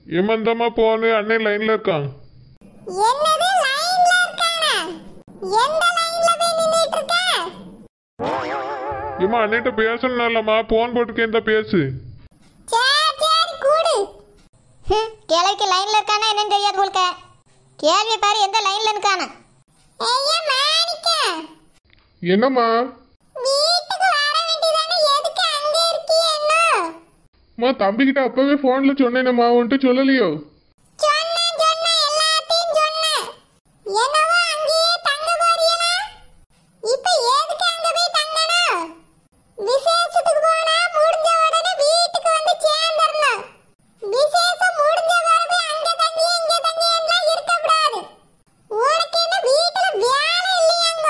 ஏமாந்தம்மா போன்னு அண்ணன் லைன்ல இருக்கான் என்னது லைன்ல இருக்கானா எந்த லைன்ல போய் நின்னுட்டு இருக்க ஏமா அண்ணிட்ட பேசணும்லம்மா போன் போட்டுக்கே இந்த பேசு சரி சரி கூடு ஹம், கிழவிக்கு லைன்ல இருக்கானா என்னன்னு தெரியாது போல்க கேள்வி பாரு எந்த லைன்ல இருக்கானா ஐயா மாணிக்கம் என்னம்மா வீட்டுக்கு வர வேண்டியதானே எதுக்கு அங்க இருக்கியே என்ன அம்மா தம்பிக்கிட்ட அப்பவே போன்ல சொன்னேனம்மா உன்ட்டு சொல்லலையோ சொன்னேன் சொன்னேன் எல்லாத்தையும் சொன்னேன் என்னவோ அங்கேயே தங்க போறீங்களா இப்ப எதுக்கு அங்க போய் தங்கணும் விசேஷத்துக்கு போனா முடிஞ்ச உடனே வீட்டுக்கு வந்து சேர்ந்துடணும் விசேஷம் முடிஞ்ச பிறகு அங்க தங்கி இங்க தங்கி எல்லாம் இருக்கக்கூடாது உனக்கு என்ன வீட்டுல வேலை இல்லையாங்க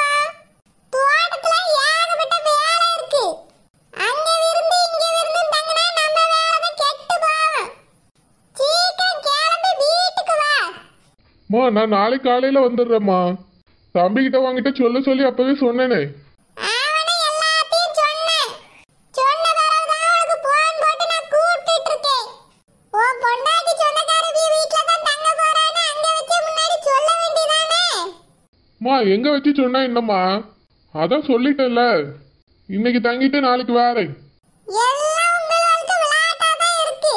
தோட்டத்துல ஏகப்பட்ட வேலை இருக்கு அங்க விருந்து இங்க விருந்து தங்கினா நம்ம வேலை கெட்டு போகும் சீக்கிரம் கிளம்பி வீட்டுக்கு வா அம்மா நான் நாளைக்கு காலையில வந்துடுறேம்மா தம்பிக்கிட்ட வாங்கிட்ட சொல்ல சொல்லி அப்பவே சொன்னேனே அவனை எல்லாத்தையும் சொன்னேன் சொன்ன பிறகுதான் உனக்கு போன் போட்டு நான் கூப்பிட்டுட்டு இருக்கேன் உன் பொண்டாட்டி சொந்தக்காரவி வீட்ல தான் தங்க போறான்னு அங்க வச்சு முன்னாடி சொல்ல வேண்டியதானே அம்மா எங்க வச்சு சொன்னா என்னம்மா அதான் சொல்லிட்டேன்ல இன்னைக்கு தங்கிட்டு நாளைக்கு வேறேன் எல்லாம் உங்களுக்கு விளையாட்டா தான் இருக்கு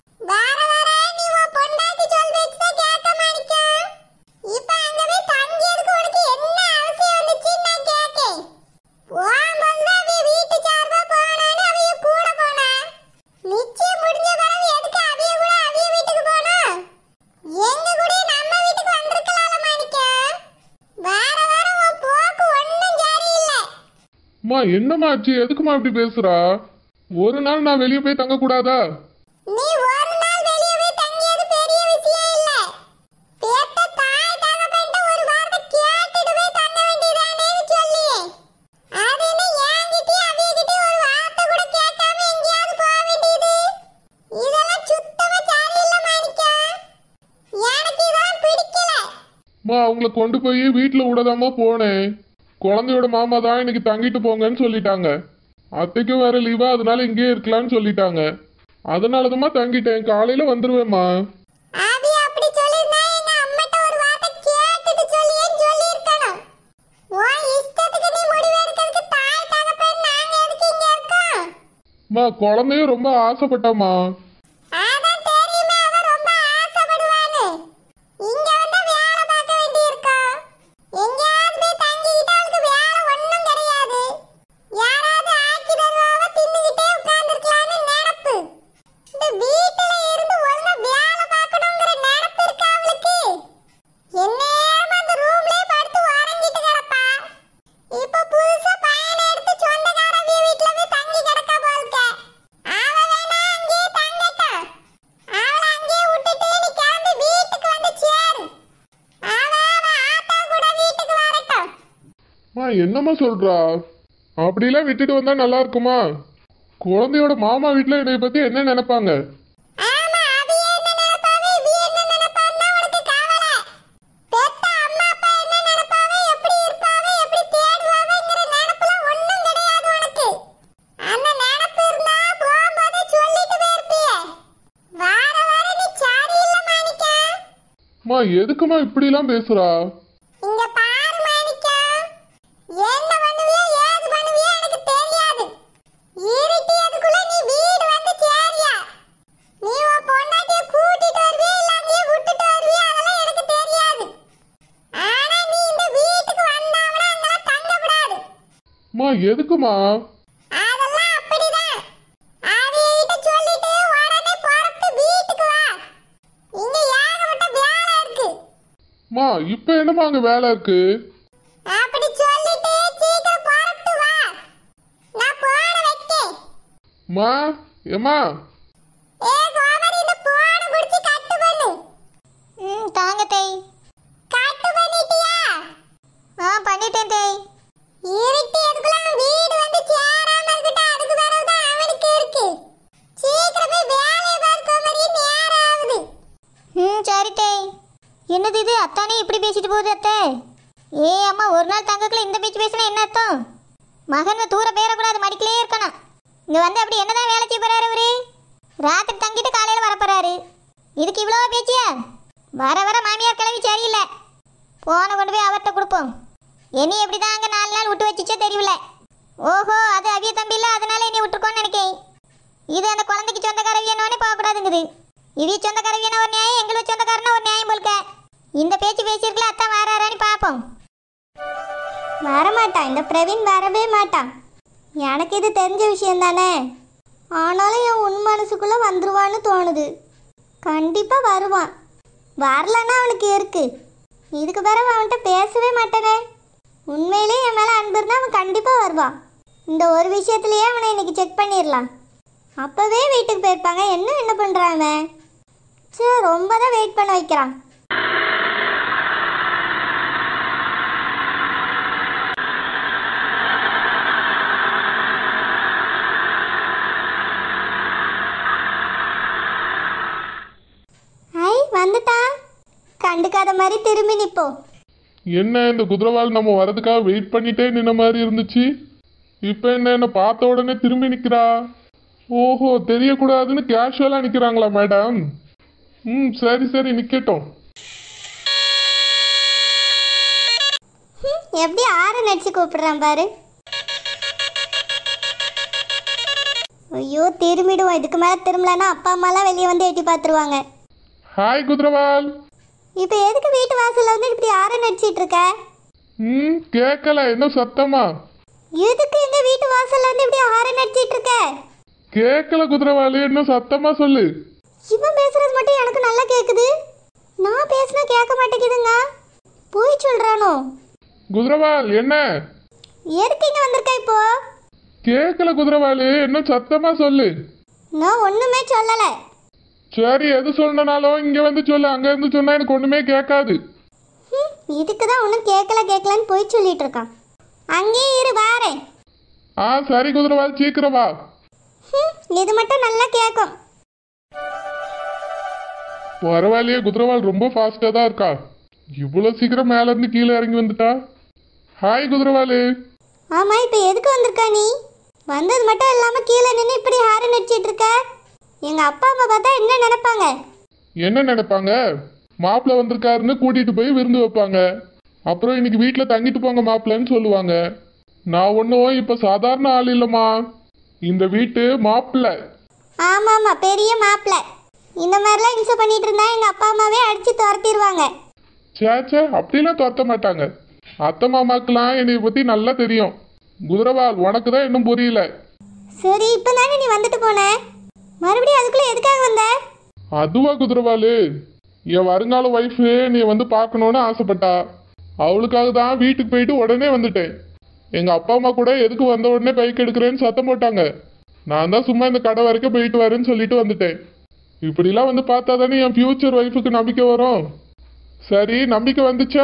வர வர நீ உன் பொண்டாட்டி சொல் பேச்சு தான் கேட்க மாட்டேங்க இப்ப அங்க போய் தங்கியதுக்கு உனக்கு என்ன அவசியம் வந்துச்சுன்னு நான் கேட்கேன் போகும்போது தான் அவிய வீட்டு சார்பா போனான்னு அவிய கூட போனா நிச்சயம் முடிஞ்ச பிறகு எதுக்கு அவிய கூட அவிய வீட்டுக்கு போனோம் எங்க கூட நம்ம வீட்டுக்கு வந்திருக்கலாம்ல மாணிக்கம் வார வாரம் உன் போக்கு ஒன்றும் சரியில்லை அம்மா என்னம்மா ஆச்சு எதுக்குமா இப்படி பேசுறா ஒரு நாள் நான் வெளியே போய் தங்க கூடாதா நீ ஒரு நாள் வெளிய போய் தங்கியது பெரிய விஷயம் இல்ல பெத்த தாய் தகப்பன்ட்ட ஒரு வார்த்தை கேட்டுட்டு போய் தங்க வேண்டியதானேன்னு சொல்லியே அது என்ன என்கிட்டயும் அவியகிட்டயும் ஒரு வார்த்தை கூட கேட்காம எங்கேயாவது போக வேண்டியது இதெல்லாம் சுத்தமா சரியில்லை மாணிக்கம் எனக்கு இதெல்லாம் பிடிக்கல அம்மா அவங்கள கொண்டு போய் வீட்டில் விடதாம்மா போனேன் குழந்தையோட மாமா தான் இன்னைக்கு தங்கிட்டு போங்கன்னு சொல்லிட்டாங்க அத்தைக்கும் வேற லீவா அதனால இங்கேயே இருக்கலாம்னு சொல்லிட்டாங்க அதனால தான் தங்கிட்டேன் காலையில வந்துருவேம்மா அவி அப்படி சொல்லிருந்தா எங்க அம்மாட்ட ஒரு வார்த்தை கேட்டுட்டு சொல்லியேன்னு சொல்லியிருக்கணும் உன் இஷ்டத்துக்கு நீ முடிவு எடுக்கிறதுக்கு தாய் தகப்பன் நாங்க எதுக்கு இங்க இருக்கோம் அம்மா குழந்தையும் ரொம்ப ஆசைப்பட்டாம்மா அதான் தெரியுமே அவ ரொம்ப ஆசைப்படுவான்னு இங்க வந்து வேலை பார்க்க வேண்டியிருக்கோம் எங்கேயாவது போய் தங்கிக்கிட்டு அவளுக்கு வேலை ஒண்ணும் கிடையாது யாராவது ஆக்கி தருவாவ தின்னுகிட்டே உட்கார்ந்துருக்கலாம்னு நினப்பு இந்த வீட்டுல இருந்து ஒழுங்கா வேலை பார்க்கணுங்கிற நினப்பு இருக்கா அவளுக்கு எந்நேரமும் அந்த ரூம்லயே படுத்து உறங்கிட்டு கிடப்பா இப்ப புதுசா பையனை எடுத்து சொந்தக்காரவிய வீட்டுல போய் தங்கி கிடக்கா போல்க அவ வேணா அங்கேயே தங்கட்டும் அவளை அங்கேயே விட்டுட்டு நீ கிளம்பி வீட்டுக்கு வந்து சேரு அவ அவ ஆத்தா கூட வீட்டுக்கு வரட்டும் அம்மா என்னம்மா சொல்றா அப்படிலாம் விட்டுட்டு வந்தா நல்லா இருக்குமா குழந்தையோட மாமா வீட்டில் என்னை பத்தி என்ன நினைப்பாங்க ஆமா அவிய என்ன நினைப்பாவே இவி என்ன நினைப்பான்னா உனக்கு கவலை பெத்த அம்மா அப்பா என்ன நினைப்பாவே எப்படி இருப்பாவே எப்படி தேடுவாவேங்கிற நினைப்புல ஒண்ணும் கிடையாது உனக்கு அந்த நினைப்பு இருந்தா போகும்போதே சொல்லிட்டு போயிருப்பியே வார வார நீ சரியில்லை மாணிக்கம் அம்மா எதுக்குமா இப்படிலாம் பேசுறா இங்க பாரு மாணிக்கம் என்ன பண்ணுவியோ ஏது பண்ணுவியோ எனக்கு தெரியாது இருட்டியதுக்குள்ள நீ வீடு வந்து சேரியா நீ உன் பொண்டாட்டிய கூட்டிட்டு வருவியா இல்ல அங்கேயே விட்டுட்டு வருவியா அதெல்லாம் எனக்கு தெரியாது ஆனா நீ இந்த வீட்டுக்கு வந்தாவனா அங்கெல்லாம் தங்கக்கூடாது அம்மா எதுக்குமா அதெல்லாம் அப்படிதான் அவியிட்ட சொல்லிட்டு உடனே புறப்பட்டு வீட்டுக்கு வா இங்க ஏகப்பட்ட வேலை இருக்கு அம்மா இப்போ என்னம்மா அங்கே வேலை இருக்கு அப்படி சொல்லிட்டு சீக்கிரம் புறப்பட்டு வா நான் போன வைக்கேன் அம்மா ஏம்மா ஏ கோமரி இந்த போன புடிச்சு கட்டு பண்ணு ம் தாங்க தேய் கட்டு பண்ணிட்டியா ஆ பண்ணிட்டேன் தேய் இருட்டி எதுக்குள்ள வீடு வந்து சேராம இருக்கட்டும் அதுக்கு பிறகுதான் அவனுக்கு இருக்கு சீக்கிரம் போய் வேலையை பாரு கோமரி நேரம் ஆகுது ம் சரி தேய் என்னது இது அத்தானே இப்படி பேசிட்டு போகுது அத்தை ஏ அம்மா ஒரு நாள் தங்கக்குள்ள இந்த பேச்சு பேசினா என்ன அர்த்தம் மகன் தூர பேரக்கூடாது மடிக்கிலே இருக்கணும் இங்க வந்து அப்படி என்னதான் வேலை செய்ய போறாரு அவரு ராத்திரி தங்கிட்டு காலையில வரப்போறாரு இதுக்கு இவ்வளோ பேச்சியா வர வர மாமியார் கிளவி சரியில்லை போனை கொண்டு போய் அவர்கிட்ட கொடுப்போம் என்னை எப்படி தான் அங்கே நாலு நாள் விட்டு வச்சுச்சோ தெரியல ஓஹோ அது அவிய தம்பி இல்லை அதனால என்னை விட்டுருக்கோன்னு நினைக்கேன் இது அந்த குழந்தைக்கு சொந்தக்காரவியனோனே போகக்கூடாதுங்குது இவிய சொந்தக்காரவியன ஒரு நியாயம் எங்களுக்கு சொந்தக்காரனா ஒரு நியாயம் போல்க இந்த பேச்சு பேசியிருக்கல அத்தான் வாராரான்னு பார்ப்போம் வரமாட்டான் இந்த பிரவீன் வரவே மாட்டான் எனக்கு இது தெரிஞ்ச விஷயம் தானே ஆனாலும் என் உன் மனசுக்குள்ளே வந்துருவான்னு தோணுது கண்டிப்பாக வருவான் வரலன்னா அவனுக்கு இருக்கு இதுக்கு பிறகு அவன்கிட்ட பேசவே மாட்டேனே உண்மையிலேயே என் மேலே அன்பு இருந்தால் அவன் கண்டிப்பாக வருவான் இந்த ஒரு விஷயத்துலயே அவனை இன்னைக்கு செக் பண்ணிடலாம் அப்போவே வீட்டுக்கு போயிருப்பாங்க என்ன என்ன பண்ணுறான் அவன் சே ரொம்ப தான் வெயிட் பண்ண வைக்கிறான் ஐ வந்துட்டான் கண்டுக்காத மாதிரி திரும்பி நிப்போம் என்ன இந்த குதிரவாள் நம்ம வரதுக்காக வெயிட் பண்ணிட்டே நின்ன மாதிரி இருந்துச்சு இப்போ என்ன என்ன பார்த்த உடனே திரும்பி நிற்கிறா ஓஹோ தெரியக்கூடாதுன்னு கேஷுவலாக நிற்கிறாங்களா மேடம் ம் சரி சரி நிற்கட்டும் ஹம், எப்படி ஆறு நடிச்சு கூப்பிடுறான் பாரு ஐயோ திரும்பிடுவோம் இதுக்கு மேலே திரும்பலன்னா அப்பா அம்மாலாம் வெளியே வந்து எட்டி பார்த்துருவாங்க ஹாய் குதிரவாள் இப்போ எதுக்கு வீட்டு வாசல்ல வந்து இப்படி ஆறு நடிச்சிட்டு இருக்க ம் கேட்கல என்ன சத்தமா எதுக்கு எங்க வீட்டு வாசல்ல வந்து இப்படி ஆறு நடிச்சிட்டு இருக்க கேட்கல குதிரவாளி என்ன சத்தமா சொல்லு இவன் பேசுறது மட்டும் எனக்கு நல்லா கேக்குது நான் பேசினா கேட்க மாட்டேங்குதுங்க போய் சொல்றானோ குதிரவாள் என்ன எதுக்கு இங்க வந்திருக்க இப்போ கேட்கல குதிரவாளி என்ன சத்தமா சொல்லு நான் ஒண்ணுமே சொல்லல சரி எது சொல்லனாலும் இங்க வந்து சொல்லு அங்க இருந்து சொன்னா எனக்கு ஒண்ணுமே கேட்காது ஹம், இதுக்கு தான் ஒன்றும் கேட்கல கேட்கலன்னு போய் சொல்லிட்டு இருக்கான் அங்கேயே இரு வாரேன் ஆ சரி குதிரவாள் சீக்கிரம் வா ஹம், இது மட்டும் நல்லா கேட்கும் பரவாயில்லையே குதிரவாள் ரொம்ப ஃபாஸ்டா தான் இருக்கா இவ்வளோ சீக்கிரம் மேல இருந்து கீழே இறங்கி வந்துட்டா ஹாய் குதிரவாளு ஆமா இப்போ எதுக்கு வந்திருக்க நீ வந்தது மட்டும் இல்லாம கீழே நின்று இப்படி ஹாரன் அடிச்சிட்டு இருக்க எங்க அப்பா அம்மா பார்த்தா என்ன நினைப்பாங்க என்ன நினைப்பாங்க மாப்பிள்ளை வந்திருக்காருன்னு கூட்டிட்டு போய் விருந்து வைப்பாங்க அப்புறம் இன்னைக்கு வீட்டில் தங்கிட்டு போங்க மாப்பிள்ளைன்னு சொல்லுவாங்க நான் ஒன்றும் இப்போ சாதாரண ஆள் இல்லைம்மா இந்த வீட்டு மாப்பிள்ளை ஆமா ஆமா பெரிய மாப்பிள்ள இந்த மாதிரிலாம் இன்சை பண்ணிட்டு இருந்தா எங்க அப்பா அம்மாவே அடிச்சு துரத்திடுவாங்க சே சே அப்படிலாம் துரத்த மாட்டாங்க அத்தை மாமாக்கெல்லாம் என்னை பற்றி நல்லா தெரியும் குதிரவாள் உனக்கு தான் இன்னும் புரியல சரி இப்போ தானே நீ வந்துட்டு போன மறுபடியும் அதுக்குள்ள எதுக்காக வந்த அதுவா குதிரவாளு என் வருங்கால ஒய்ஃபு நீ வந்து பார்க்கணுன்னு ஆசைப்பட்டா அவளுக்காக தான் வீட்டுக்கு போயிட்டு உடனே வந்துட்டேன் எங்கள் அப்பா அம்மா கூட எதுக்கு வந்த உடனே பைக் எடுக்கிறேன்னு சத்தம் போட்டாங்க நான் தான் சும்மா இந்த கடை வரைக்கும் போயிட்டு வரேன்னு சொல்லிட்டு வந்துட்டேன் இப்படிலாம் வந்து பார்த்தா தானே என் ஃப்யூச்சர் ஒய்ஃபுக்கு நம்பிக்கை வரும் சரி நம்பிக்கை வந்துச்சா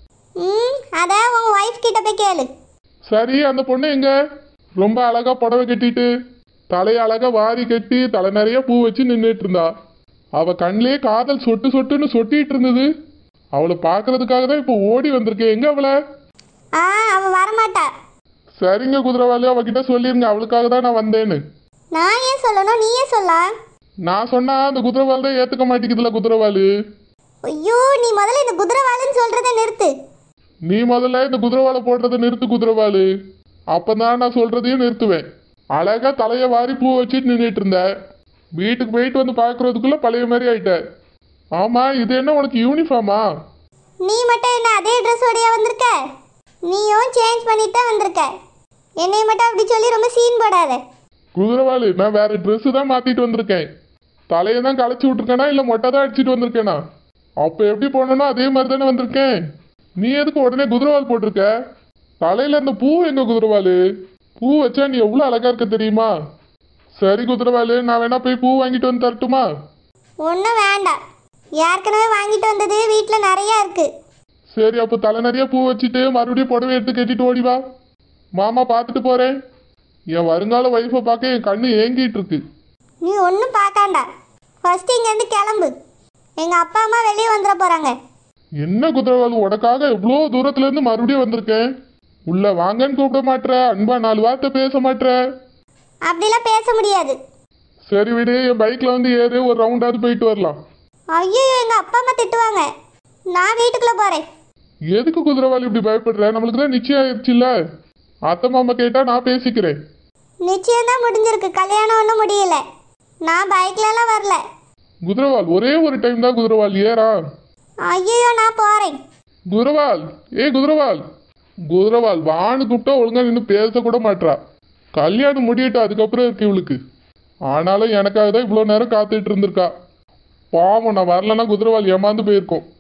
ம் அதான் உன் ஒய்ஃப் கிட்ட போய் கேளு சரி அந்த பொண்ணு எங்க ரொம்ப அழகா புடவை கட்டிட்டு தலையை அழகா வாரி கட்டி தலை நிறைய பூ வச்சு நின்றுட்டு இருந்தா அவ கண்ணிலே காதல் சொட்டு சொட்டுன்னு சொட்டிட்டு இருந்தது அவளை பார்க்கறதுக்காக தான் இப்போ ஓடி வந்திருக்கேன் எங்க அவளை ஆ அவ வரமாட்டா சரிங்க குதிரவாளி அவகிட்ட சொல்லிருங்க அவளுக்காக தான் நான் வந்தேன்னு நான் ஏன் சொல்லணும் நீயே சொல்ல நான் சொன்னா அந்த குதிரவாள் தான் ஏத்துக்க மாட்டேங்குதுல குதிரவாளு ஐயோ நீ முதல்ல இந்த குதிரைவாளுன்னு சொல்றதை நிறுத்து நீ முதல்ல இந்த குதிரவாளை போடுறதை நிறுத்து குதிரவாளு அப்பதான் நான் சொல்றதையும் நிறுத்துவேன் அழகா தலைய வாரி பூ வச்சுட்டு நின்றுட்டு இருந்த வீட்டுக்கு போயிட்டு வந்து பார்க்கறதுக்குள்ள பழைய மாதிரி ஆயிட்ட ஆமா இது என்ன உனக்கு யூனிஃபார்மா நீ மட்டும் என்ன அதே ட்ரெஸ்ஸோடய வந்திருக்க நீயும் சேஞ்ச் பண்ணிட்டு தான் வந்திருக்க என்னைய மட்டும் அப்படி சொல்லி ரொம்ப சீன் போடாத குதிரவாளு நான் வேற Dress தான் மாத்திட்டு வந்திருக்கேன் தலையை தான் களைச்சி விட்டுருக்கேனா இல்லை மொட்டை தான் அடிச்சிட்டு வந்திருக்கேனா அப்போ எப்படி போனனோ அதே மாதிரி தானே வந்திருக்கேன் நீ எதுக்கு உடனே குதிரவால் போட்டிருக்க தலையில இந்த பூ எங்க குதிரவாளு பூ வச்சா நீ எவ்வளோ அழகா இருக்க தெரியுமா சரி குதிரவாளு நான் வேணா போய் பூ வாங்கிட்டு வந்து தரட்டுமா ஒன்றும் வேண்டாம் ஏற்கனவே வாங்கிட்டு வந்தது வீட்டில் நிறையா இருக்கு சரி அப்போ தலை நிறைய பூ வச்சுட்டு மறுபடியும் புடவை எடுத்து கட்டிட்டு ஓடி வா மாமா பார்த்துட்டு போறேன் என் வருங்கால ஒய்ஃபை பார்க்க என் கண்ணு ஏங்கிட்டு இருக்கு நீ ஒன்றும் பார்க்காண்டா ஃபஸ்ட்டு இங்கேருந்து கிளம்பு எங்கள் அப்பா அம்மா வெளியே வந்துட போகிறாங்க என்ன குதிரவாளு உனக்காக எவ்வளோ தூரத்துல இருந்து மறுபடியும் வந்திருக்கேன் உள்ள வாங்கன்னு கூப்பிட மாட்ற அன்பா நாலு வார்த்தை பேச மாட்ற அப்படிலாம் பேச முடியாது சரி விடு என் பைக்ல வந்து ஏறு ஒரு ரவுண்டாவது போயிட்டு வரலாம் ஐயோ எங்கள் அப்பா அம்மா திட்டுவாங்க நான் வீட்டுக்குள்ளே போகிறேன் எதுக்கு குதிரவாளி இப்படி பயப்படுற நம்மளுக்கு தான் நிச்சயம் ஆயிடுச்சுல்ல அத்தை மாமா கேட்டா நான் பேசிக்கிறேன் நிச்சயம் தான் முடிஞ்சிருக்கு கல்யாணம் ஒன்றும் முடியல நான் பைக்லலாம் வரல குதிரவால் ஒரே ஒரு டைம் தான் குதிரவால் ஏறா ஐயோ நான் போகிறேன் குதிரவால் ஏ குதிரவால் குதிரவால் வான்னு கூப்பிட்டா ஒழுங்கா நின்று பேச கூட மாட்றா கல்யாணம் முடியட்டும் அதுக்கப்புறம் இருக்கு இவளுக்கு ஆனாலும் எனக்காக தான் இவ்வளோ நேரம் காத்துட்டு இருந்திருக்கா பாவம் நான் வரலன்னா குதிரவால் ஏமாந்து போயிருக்கோம்